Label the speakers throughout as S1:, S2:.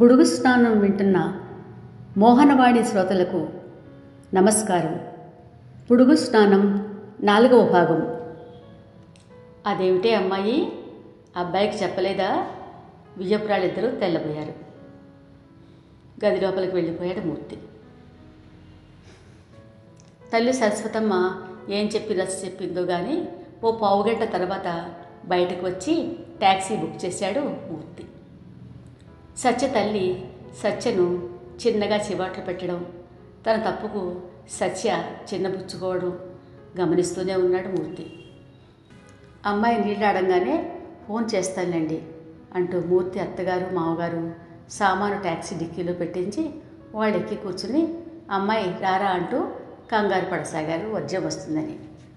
S1: బుడుగు స్నానం వింటున్న మోహనవాణి శ్రోతలకు నమస్కారం బుడుగు స్నానం నాలుగవ భాగం అదేమిటే అమ్మాయి అబ్బాయికి చెప్పలేదా విజయపురాలిద్దరూ తెల్లబోయారు గది లోపలికి వెళ్ళిపోయాడు మూర్తి తల్లి సరస్వతమ్మ ఏం చెప్పి రచ్చ చెప్పిందో కానీ ఓ పావుగంట తర్వాత బయటకు వచ్చి ట్యాక్సీ బుక్ చేశాడు మూర్తి సత్య తల్లి సత్యను చిన్నగా చివాట్లు పెట్టడం తన తప్పుకు సత్య చిన్నబుచ్చుకోవడం గమనిస్తూనే ఉన్నాడు మూర్తి అమ్మాయి నీళ్ళు ఆడంగానే ఫోన్ చేస్తానులేండి అంటూ మూర్తి అత్తగారు మామగారు సామాను ట్యాక్సీ డిక్కీలో పెట్టించి వాళ్ళు ఎక్కి కూర్చుని అమ్మాయి రారా అంటూ కంగారు పడసాగారు వర్జం వస్తుందని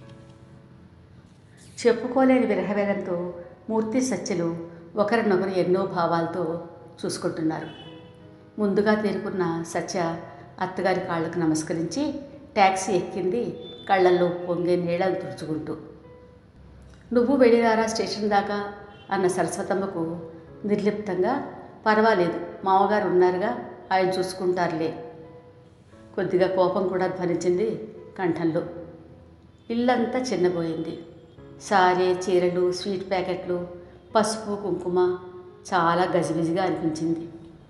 S1: చెప్పుకోలేని విరహవేదంతో మూర్తి సత్యలు ఒకరినొకరు ఎన్నో భావాలతో చూసుకుంటున్నారు ముందుగా తేరుకున్న సత్య అత్తగారి కాళ్ళకు నమస్కరించి ట్యాక్సీ ఎక్కింది కళ్ళల్లో పొంగే నీళ్ళను తుడుచుకుంటూ నువ్వు వెళ్ళిరారా స్టేషన్ దాకా అన్న సరస్వతమ్మకు నిర్లిప్తంగా పర్వాలేదు మామగారు ఉన్నారుగా ఆయన చూసుకుంటారులే కొద్దిగా కోపం కూడా ధ్వనించింది కంఠంలో ఇల్లంతా చిన్నబోయింది సారే చీరలు స్వీట్ ప్యాకెట్లు పసుపు కుంకుమ చాలా గజిబిజిగా అనిపించింది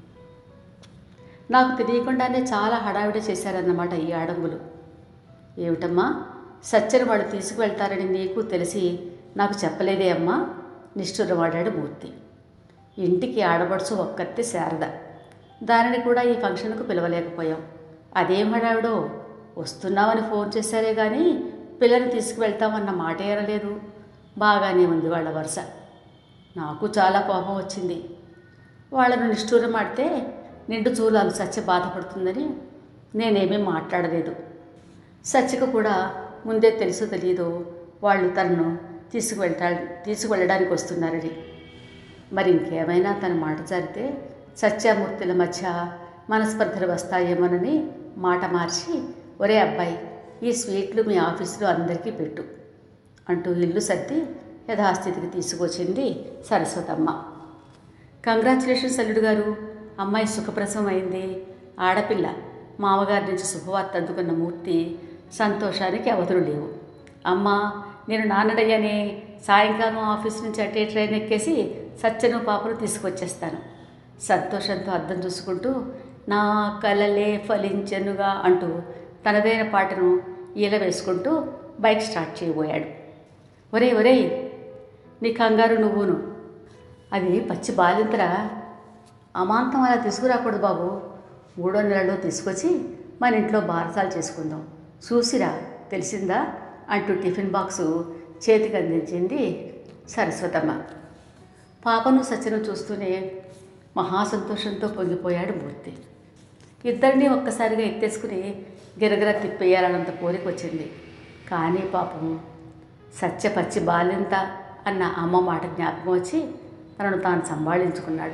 S1: నాకు తెలియకుండానే చాలా హడావిడి చేశారన్నమాట ఈ ఆడంగులు ఏమిటమ్మా సత్యను వాళ్ళు తీసుకువెళ్తారని నీకు తెలిసి నాకు చెప్పలేదే అమ్మా నిష్ఠురవాడాడు మూర్తి ఇంటికి ఆడబడుచు ఒక్కతే శారద దానిని కూడా ఈ ఫంక్షన్కు పిలవలేకపోయాం అదేం హడావిడో వస్తున్నామని ఫోన్ చేశారే కానీ పిల్లని తీసుకువెళ్తామన్న మాట ఏరలేదు బాగానే ఉంది వాళ్ళ వరుస నాకు చాలా కోపం వచ్చింది వాళ్ళను నిష్ఠూరం ఆడితే నిండు చూలాలు సత్య బాధపడుతుందని నేనేమీ మాట్లాడలేదు సత్యకు కూడా ముందే తెలుసో తెలియదో వాళ్ళు తనను తీసుకువెళ్తా తీసుకువెళ్ళడానికి వస్తున్నారని మరి ఇంకేమైనా తన మాట జారితే సత్యామూర్తుల మధ్య మనస్పర్ధలు వస్తాయేమోనని మాట మార్చి ఒరే అబ్బాయి ఈ స్వీట్లు మీ ఆఫీసులో అందరికీ పెట్టు అంటూ ఇల్లు సర్ది యథాస్థితికి తీసుకొచ్చింది సరస్వతమ్మ కంగ్రాచులేషన్స్ అల్లుడు గారు అమ్మాయి సుఖప్రసవం అయింది ఆడపిల్ల మామగారి నుంచి శుభవార్త అందుకున్న మూర్తి సంతోషానికి అవధులు లేవు అమ్మా నేను నాన్నడయ్యని సాయంకాలం ఆఫీస్ నుంచి అటే ట్రైన్ ఎక్కేసి సత్యను పాపను తీసుకొచ్చేస్తాను సంతోషంతో అర్థం చూసుకుంటూ నా కలలే ఫలించనుగా అంటూ తనదైన పాటను ఈల వేసుకుంటూ బైక్ స్టార్ట్ చేయబోయాడు ఒరే ఒరే నీ కంగారు నువ్వును అది పచ్చి బాలింతరా అమాంతం అలా తీసుకురాకూడదు బాబు మూడో నెలలో తీసుకొచ్చి మన ఇంట్లో బారసాలు చేసుకుందాం చూసిరా తెలిసిందా అంటూ టిఫిన్ బాక్సు చేతికి అందించింది సరస్వతమ్మ పాపను సత్యను చూస్తూనే మహాసంతోషంతో పొంగిపోయాడు మూర్తి ఇద్దరిని ఒక్కసారిగా ఎత్తేసుకుని గిరగిర తిప్పేయాలన్నంత కోరిక వచ్చింది కానీ పాపము సత్య పచ్చి బాల్యంత అన్న అమ్మ మాట జ్ఞాపకం వచ్చి తనను తాను సంభాళించుకున్నాడు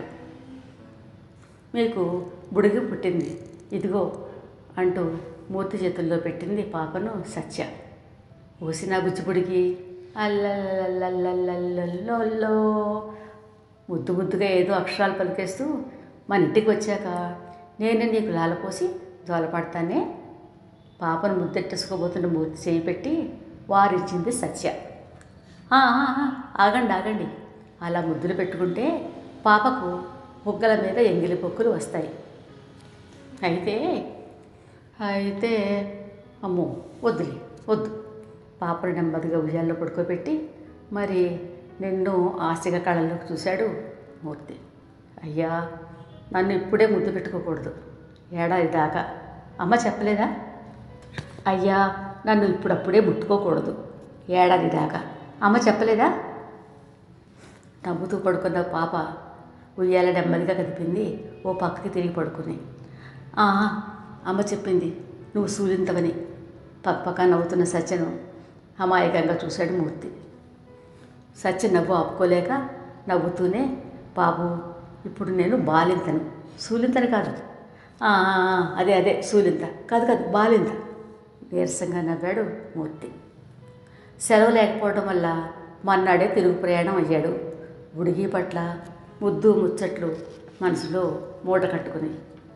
S1: మీకు బుడిగి పుట్టింది ఇదిగో అంటూ మూర్తి చేతుల్లో పెట్టింది పాపను సత్య ఊసిన బుచ్చిబుడికి అల్లల్లల్లల్లల్లల్లో ముద్దు ముద్దుగా ఏదో అక్షరాలు పలికేస్తూ మన ఇంటికి వచ్చాక నేను నీకు లాలపోసి జోలపడతానే పాపను ముద్దెట్టేసుకోబోతున్న మూర్తి చేయి పెట్టి వారిచ్చింది సత్య "ఆ, ఆ, ఆ, ఆగండి ఆగండి అలా ముద్దులు పెట్టుకుంటే పాపకు బుగ్గల మీద ఎంగిలి పొక్కులు వస్తాయి అయితే అయితే అమ్మో వద్దులే వద్దు పాపను నెమ్మదిగా ఉయ్యాల్లో పడుకోబెట్టి మరి నిన్ను ఆశగా కళ్ళల్లోకి చూశాడు మూర్తి అయ్యా నన్ను ఇప్పుడే ముద్దు పెట్టుకోకూడదు ఏడాది దాకా అమ్మ చెప్పలేదా అయ్యా నన్ను ఇప్పుడప్పుడే ముట్టుకోకూడదు ఏడాది దాకా అమ్మ చెప్పలేదా నవ్వుతూ పడుకున్న పాప ఉయ్యాల నెమ్మదిగా కదిపింది ఓ పక్కకి తిరిగి పడుకుని "ఆ, అమ్మ చెప్పింది నువ్వు సూర్యంతవని పక్కపక్క నవ్వుతున్న సత్యను అమాయకంగా చూశాడు మూర్తి సత్య నవ్వు ఆపుకోలేక నవ్వుతూనే బాబు ఇప్పుడు నేను బాలింతను సూలింతని కాదు "ఆ, ఆ, ఆ, అదే అదే సూలింత కాదు కాదు బాలింత నీరసంగా నవ్వాడు మూర్తి సెలవు లేకపోవడం వల్ల మన్నాడే తిరుగు ప్రయాణం అయ్యాడు ఉడిగి పట్ల ముద్దు ముచ్చట్లు మనసులో మూట కట్టుకుని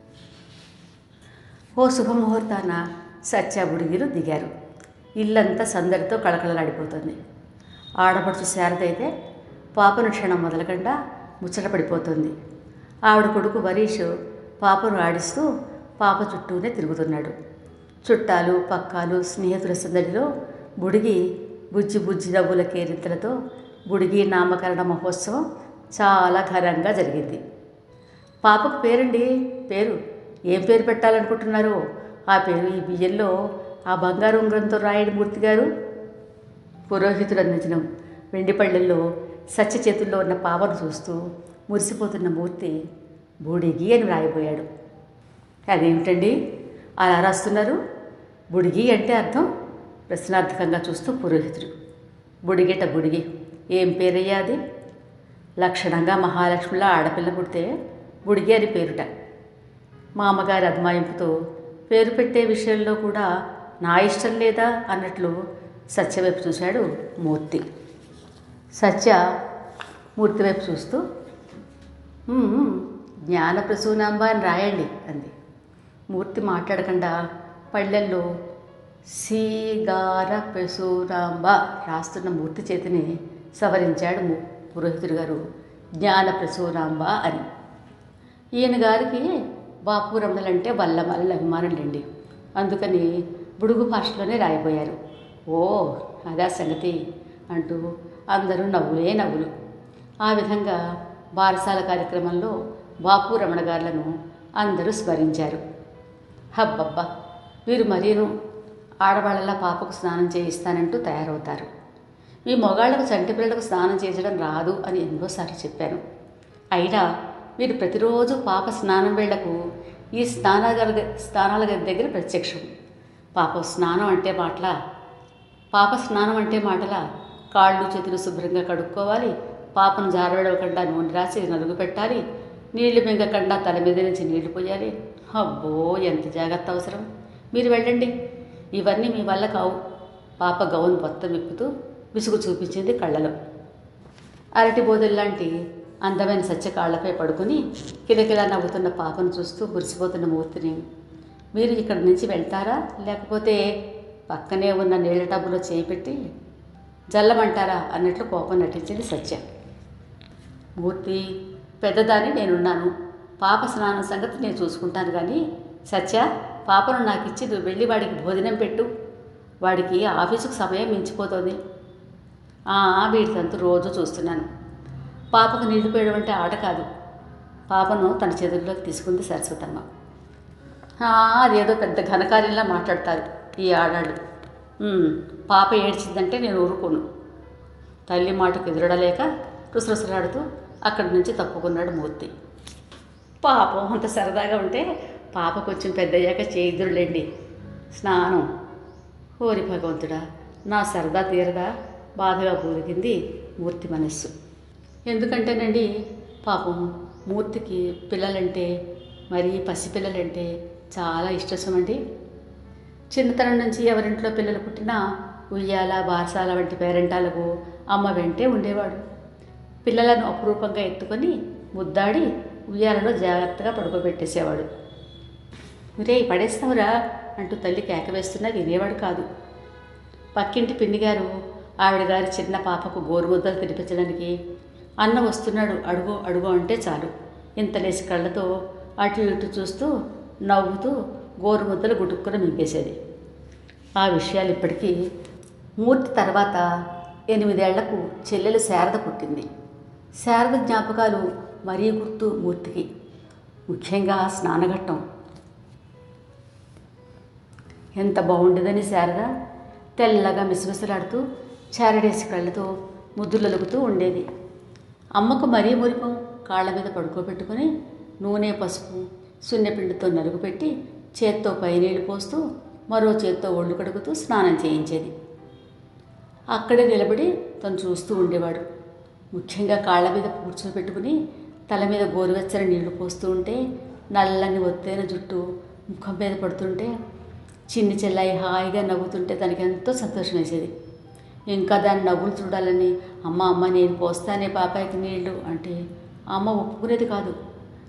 S1: ఓ శుభముహూర్తాన సత్య బుడిగిలు దిగారు ఇల్లంతా సందడితో కళకళలాడిపోతుంది ఆడపడుచు శారద అయితే పాపను క్షణం మొదలకుండా ముచ్చట పడిపోతుంది ఆవిడ కొడుకు వరీష్ పాపను ఆడిస్తూ పాప చుట్టూనే తిరుగుతున్నాడు చుట్టాలు పక్కాలు స్నేహితుల సందడిలో బుడిగి బుజ్జి బుజ్జి నవ్వుల కేరింతలతో బుడిగి నామకరణ మహోత్సవం చాలా ఘనంగా జరిగింది పాపకు పేరండి పేరు ఏం పేరు పెట్టాలనుకుంటున్నారు ఆ పేరు ఈ బియ్యంలో ఆ బంగారు ఉంగరంతో రాయడి మూర్తి గారు పురోహితుడు అందించిన వెండి పళ్ళెల్లో సత్య చేతుల్లో ఉన్న పావను చూస్తూ మురిసిపోతున్న మూర్తి బూడిగి అని రాయబోయాడు అదేమిటండి అలా రాస్తున్నారు బుడిగి అంటే అర్థం ప్రశ్నార్థకంగా చూస్తూ పురోహితుడు బుడిగిట బుడిగి ఏం పేరయ్యా అది లక్షణంగా మహాలక్ష్మిలా ఆడపిల్ల పుడితే బుడిగి అని పేరుట మా అమ్మగారి అద్మాయింపుతో పేరు పెట్టే విషయంలో కూడా నా ఇష్టం లేదా అన్నట్లు సత్య వైపు చూశాడు మూర్తి సత్య మూర్తి వైపు చూస్తూ "మ్మ్, జ్ఞాన ప్రసూనాంబ అని రాయండి అంది మూర్తి మాట్లాడకుండా పళ్ళెల్లో సీగార ప్రసూనాంబ రాస్తున్న మూర్తి చేతిని సవరించాడు ము- పురోహితుడు గారు జ్ఞాన ప్రసూనాంబ అని ఈయన గారికి బాపు రమణలంటే వల్ల వల్ల అభిమానులండి అందుకని బుడుగు భాషలోనే రాయబోయారు ఓ అదా సంగతి అంటూ అందరూ నవ్వులే నవ్వులు ఆ విధంగా బారసాల కార్యక్రమంలో బాపు రమణ గారులను అందరూ స్మరించారు హబ్బబ్బా వీరు మరీను ఆడవాళ్ళలా పాపకు స్నానం చేయిస్తానంటూ తయారవుతారు ఈ మొగాళ్లకు చంటి పిల్లలకు స్నానం చేయించడం రాదు అని ఎన్నోసార్లు చెప్పాను అయినా మీరు ప్రతిరోజు పాప స్నానం వేళకు ఈ స్నానాల స్నానాల గది దగ్గర ప్రత్యక్షం పాప స్నానం అంటే మాటల పాప స్నానం అంటే మాటల కాళ్ళు చేతులు శుభ్రంగా కడుక్కోవాలి పాపను జారవేడవకుండా నూనె రాసి నలుగు పెట్టాలి నీళ్లు మింగకుండా తల మీద నుంచి నీళ్లు పోయాలి అబ్బో ఎంత జాగ్రత్త అవసరం మీరు వెళ్ళండి ఇవన్నీ మీ వల్ల కావు పాప గౌన్ మొత్తం విప్పుతూ విసుగు చూపించింది కళ్ళలో అరటి బోధల్లాంటి అందమైన సత్య కాళ్లపై పడుకుని కిలకిలా నవ్వుతున్న పాపను చూస్తూ మురిసిపోతున్న మూర్తిని మీరు ఇక్కడి నుంచి వెళ్తారా లేకపోతే పక్కనే ఉన్న నీళ్ల టబ్బులో చేయి పెట్టి జల్లమంటారా అన్నట్లు కోపం నటించింది సత్య మూర్తి పెద్దదాన్ని నేనున్నాను పాప స్నానం సంగతి నేను చూసుకుంటాను కానీ సత్య పాపను నాకు ఇచ్చి నువ్వు వెళ్ళి వాడికి భోజనం పెట్టు వాడికి ఆఫీసుకు సమయం మించిపోతుంది ఆ, వీడి తంతు రోజు చూస్తున్నాను పాపకు నీళ్లు పోయడం అంటే ఆట కాదు పాపను తన చేతుల్లోకి తీసుకుంది సరస్వతమ్మ ఆ, అదేదో పెద్ద ఘనకార్యంలా మాట్లాడతారు ఈ ఆడాళ్ళు ఉమ్, పాప ఏడ్చిందంటే నేను ఊరుకోను తల్లి మాటకు ఎదురడలేక రుసరుసలాడుతూ అక్కడి నుంచి తప్పుకున్నాడు మూర్తి పాపం అంత సరదాగా ఉంటే పాప కొంచెం పెద్దయ్యాక చేయిదురులేండి స్నానం ఓరి భగవంతుడా నా సరదా తీరదా బాధగా పూరిగింది మూర్తి మనస్సు ఎందుకంటేనండి పాపం మూర్తికి పిల్లలంటే మరి పసిపిల్లలంటే చాలా ఇష్టసమండి చిన్నతనం నుంచి ఎవరింట్లో పిల్లలు పుట్టినా ఉయ్యాల బారసాల వంటి పేరెంటాలకు అమ్మ వెంటే ఉండేవాడు పిల్లలను అపురూపంగా ఎత్తుకొని ముద్దాడి ఉయ్యాలలో జాగ్రత్తగా పడుకోబెట్టేసేవాడు రే పడేస్తావురా అంటూ తల్లి కేక వేస్తున్నా వినేవాడు కాదు పక్కింటి పిన్నిగారు ఆవిడ గారి చిన్న పాపకు గోరుముద్దలు తినిపించడానికి అన్న వస్తున్నాడు అడుగు అడుగు అంటే చాలు ఇంత లేచి కళ్ళతో అటు ఇటు చూస్తూ నవ్వుతూ గోరుముద్దలు గుటుక్కున మింగేసేది ఆ విషయాలు ఇప్పటికీ మూర్తి తర్వాత ఎనిమిదేళ్లకు చెల్లెలు శారద పుట్టింది శారద జ్ఞాపకాలు మరీ గుర్తు మూర్తికి ముఖ్యంగా ఆ స్నానఘట్టం ఎంత బాగుండేదని శారద తెల్లగా మిసమిసలాడుతూ చారడేసి కళ్ళతో ముద్దులలుగుతూ ఉండేది అమ్మకు మరీ మురిపం కాళ్ళ మీద పడుకోబెట్టుకుని నూనె పసుపు సున్నెపిండితో నలుగు పెట్టి చేత్తో పైనీళ్ళు పోస్తూ మరో చేత్తో ఒళ్ళు కడుగుతూ స్నానం చేయించేది అక్కడే నిలబడి తను చూస్తూ ఉండేవాడు ముఖ్యంగా కాళ్ళ మీద కూర్చోబెట్టుకుని తల మీద గోరువెచ్చని నీళ్లు పోస్తూ ఉంటే నల్లని ఒత్తైన జుట్టు ముఖం మీద పడుతుంటే చిన్ని చెల్లాయి హాయిగా నవ్వుతుంటే తనకి ఎంతో సంతోషం వేసేది ఇంకా దాని నవ్వులు చూడాలని అమ్మ అమ్మ నేను పోస్తానే పాపాయికి నీళ్లు అంటే అమ్మ ఒప్పుకునేది కాదు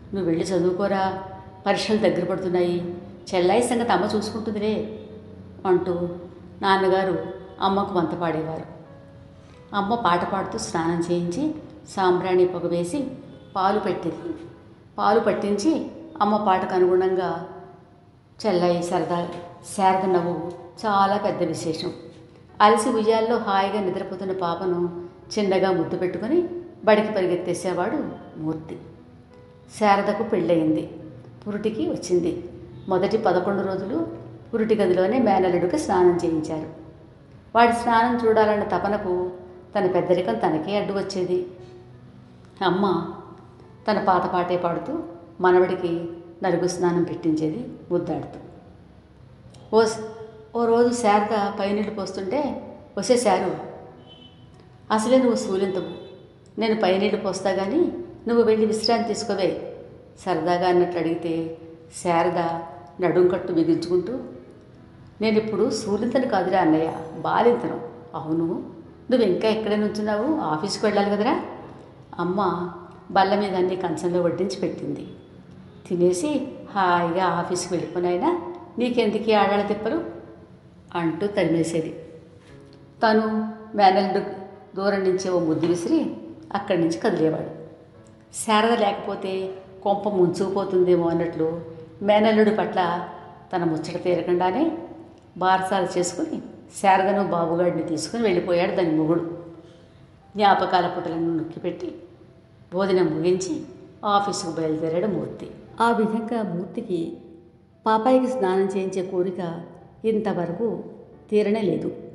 S1: నువ్వు వెళ్ళి చదువుకోరా పరీక్షలు దగ్గర పడుతున్నాయి చెల్లాయి సంగతి అమ్మ చూసుకుంటుందిలే అంటూ నాన్నగారు అమ్మకు వంత పాడేవారు అమ్మ పాట పాడుతూ స్నానం చేయించి సాంబ్రాణి పొగ వేసి పాలు పెట్టేది పాలు పట్టించి అమ్మ పాటకు అనుగుణంగా చెల్లయి సరదా శారద నవ్వు చాలా పెద్ద విశేషం అలసి ఉయ్యాల్లో హాయిగా నిద్రపోతున్న పాపను చిన్నగా ముద్దు పెట్టుకొని బడికి పరిగెత్తేసేవాడు మూర్తి శారదకు పెళ్ళయింది పురుటికి వచ్చింది మొదటి పదకొండు రోజులు పురుటి గదిలోనే మేనల్లుడికి స్నానం చేయించారు వాడి స్నానం చూడాలన్న తపనకు తన పెద్దరికం తనకే అడ్డు వచ్చేది అమ్మ తన పాత పాటే పాడుతూ మనవడికి నలుగు స్నానం పెట్టించేది ముద్దాడుతూ ఓ ఓ రోజు శారద పైనీళ్ళు పోస్తుంటే వసే శారు అసలే నువ్వు సూర్యంతవు నేను పైనీళ్ళు పోస్తా కానీ నువ్వు వెళ్ళి విశ్రాంతి తీసుకోవే సరదాగా అన్నట్లు అడిగితే శారద నడుం కట్టు బిగించుకుంటూ నేను ఇప్పుడు సూర్యంతను కాదురా అన్నయ్య బాలింతను అవును నువ్వు ఇంకా ఎక్కడే నుంచున్నావు ఆఫీస్కి వెళ్ళాలి కదరా అమ్మ బల్ల మీద అన్ని కంచంలో వడ్డించి పెట్టింది తినేసి హాయిగా ఆఫీస్కి వెళ్ళిపోయినాయినా నీకెందుకు ఆడాళ్ళ తిప్పలు అంటూ తరిమేసేది తను మేనల్లుడు దూరం నుంచి ఓ ముద్దు విసిరి అక్కడి నుంచి కదిలేవాడు శారద లేకపోతే కొంప ముంచుకుపోతుందేమో అన్నట్లు మేనల్లుడి పట్ల తన ముచ్చట తీరకుండానే బారసాలు చేసుకుని శారదను బాబుగాడిని తీసుకుని వెళ్ళిపోయాడు దాని మొగుడు జ్ఞాపకాల పుటలను నొక్కిపెట్టి భోజనం ముగించి ఆఫీసుకు బయలుదేరాడు మూర్తి ఆ విధంగా మూర్తికి పాపాయికి స్నానం చేయించే కోరిక ఇంతవరకు తీరనే లేదు